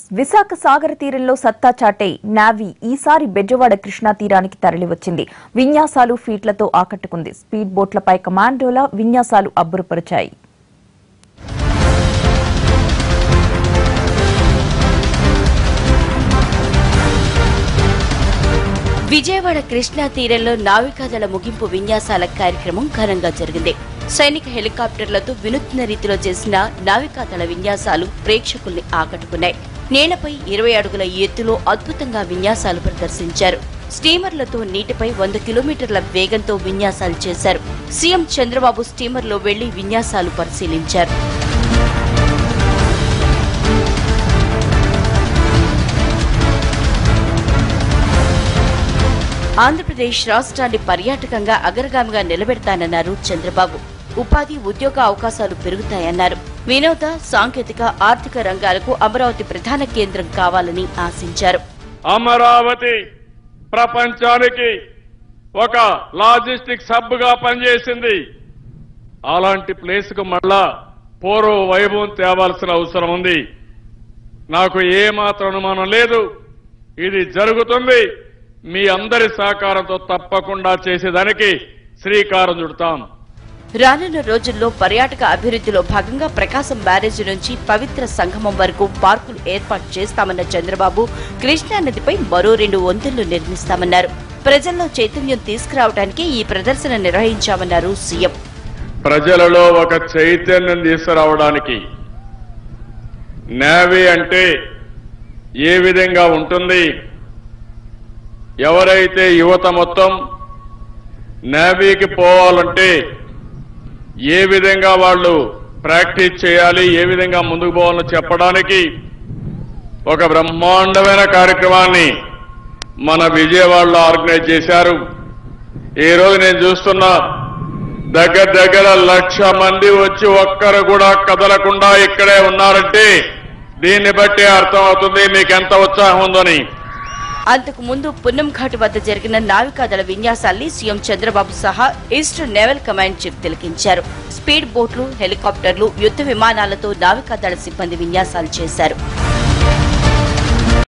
విశాఖ సాగర తీరంలో సత్తా చాటే నావీ ఈసారి బెజవాడ కృష్ణా తీరానికి తరలివచ్చింది విన్యాసాలు ఫీట్లతో ఆకట్టుకుంది స్పీడ్ బోట్లపై కమాండోల విన్యాసాలు అబ్బురపరిచాయి విజయవాడ కృష్ణా తీరంలో నావికాదళ ముగింపు విన్యాసాల కార్యక్రమం ఘనంగా జరిగింది సైనిక హెలికాప్టర్లతో వినూత్న రీతిలో చేసిన నావికాదళ విన్యాసాలు ప్రేక్షకుల్ని ఆకట్టుకున్నాయి నేలపై ఇరవై అడుగుల ఎత్తులో అద్భుతంగా విన్యాసాలు ప్రదర్శించారు స్టీమర్లతో నీటిపై వంద కిలోమీటర్ల వేగంతో విన్యాసాలు చేశారు సీఎం చంద్రబాబు స్టీమర్లో వెళ్లి విన్యాసాలు పరిశీలించారు ఆంధ్రప్రదేశ్ రాష్ట్రాన్ని పర్యాటకంగా అగ్రగామిగా నిలబెడతానన్నారు చంద్రబాబు ఉపాధి ఉద్యోగ అవకాశాలు పెరుగుతాయన్నారు వినోద సాంకేతిక ఆర్థిక రంగాలకు అమరావతి ప్రధాన కేంద్రం కావాలని ఆశించారు అమరావతి ప్రపంచానికి ఒక లాజిస్టిక్ హబ్ గా పనిచేసింది అలాంటి ప్లేస్ కు మళ్ళా పూర్వ వైభవం తేవాల్సిన అవసరం ఉంది నాకు ఏ మాత్రం అనుమానం లేదు ఇది జరుగుతుంది మీ అందరి సహకారంతో తప్పకుండా చేసేదానికి శ్రీకారం చుడతాం రానున్న రోజుల్లో పర్యాటక అభివృద్ధిలో భాగంగా ప్రకాశం బ్యారేజీ నుంచి పవిత్ర సంగమం వరకు పార్కులు ఏర్పాటు చేస్తామన్న చంద్రబాబు కృష్ణా నదిపై మరో రెండు వంతెనలు నిర్మిస్తామన్నారు ప్రజల్లో చైతన్యం తీసుకురావడానికి ఈ ప్రదర్శన నిర్వహించామన్నారు సీఎం ప్రజలలో ఒక చైతన్యం తీసుకురావడానికి నేవీ అంటే ఏ విధంగా ఉంటుంది ఎవరైతే యువత మొత్తం నేవీకి పోవాలంటే ఏ విధంగా వాళ్ళు ప్రాక్టీస్ చేయాలి ఏ విధంగా ముందుకు పోవాలో చెప్పడానికి ఒక బ్రహ్మాండమైన కార్యక్రమాన్ని మన విజయవాడలో ఆర్గనైజ్ చేశారు ఈ రోజు నేను చూస్తున్నా దగ్గర దగ్గర లక్ష మంది వచ్చి ఒక్కరు కూడా కదలకుండా ఇక్కడే ఉన్నారంటే దీన్ని బట్టి అర్థమవుతుంది మీకు ఎంత ఉత్సాహం ఉందని అంతకు ముందు పున్నం ఘాట్ వద్ద జరిగిన నావికాదళ విన్యాసాల్ని సీఎం చంద్రబాబు సహా ఈస్టర్న్ నేవల్ కమాండ్ చీఫ్ తిలకించారు స్పీడ్ బోట్లు హెలికాప్టర్లు యుద్ధ విమానాలతో నావికాదళ సిబ్బంది విన్యాసాలు చేశారు